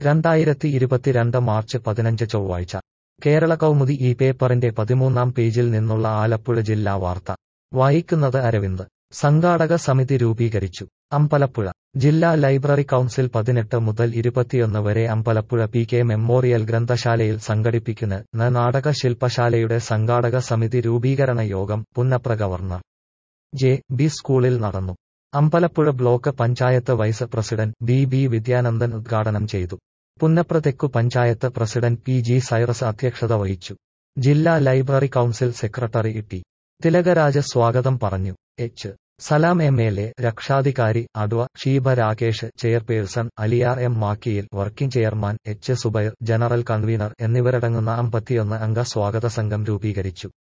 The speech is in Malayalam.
രണ്ടായിരത്തി ഇരുപത്തിരണ്ട് മാർച്ച് പതിനഞ്ച് ചൊവ്വാഴ്ച കേരള കൗമുദി ഈ പേപ്പറിന്റെ പതിമൂന്നാം പേജിൽ നിന്നുള്ള ആലപ്പുഴ ജില്ലാ വാർത്ത വായിക്കുന്നത് അരവിന്ദ് സംഘാടക സമിതി രൂപീകരിച്ചു അമ്പലപ്പുഴ ജില്ലാ ലൈബ്രറി കൗൺസിൽ പതിനെട്ട് മുതൽ ഇരുപത്തിയൊന്ന് വരെ അമ്പലപ്പുഴ പി കെ മെമ്മോറിയൽ ഗ്രന്ഥശാലയിൽ സംഘടിപ്പിക്കുന്ന ന നാടക ശില്പശാലയുടെ സംഘാടക സമിതി രൂപീകരണ യോഗം പുന്നപ്ര ഗവർണർ ജെ ബി സ്കൂളിൽ നടന്നു Ambalappuzha block panchayat vice president B B Vidyanandan ഉദ്ഘാടനം ചെയ്തു പുന്നപ്ര തെക്കു panchayat president P G Cyrus അധ്യക്ഷത വഹിച്ചു ജില്ലാ library council secretary T Thilakaraja സ്വാഗതം പറഞ്ഞു H Salam M L A രക്ഷാധികാരി adv Sheeba Rakesh chairperson Aliyar M Makkiyil working chairman H Zubair general convener എന്നിവരടങ്ങുന്ന അമ്പത്തിയൊന്ന് അംഗ സ്വാഗത സംഘം രൂപീകരിച്ചു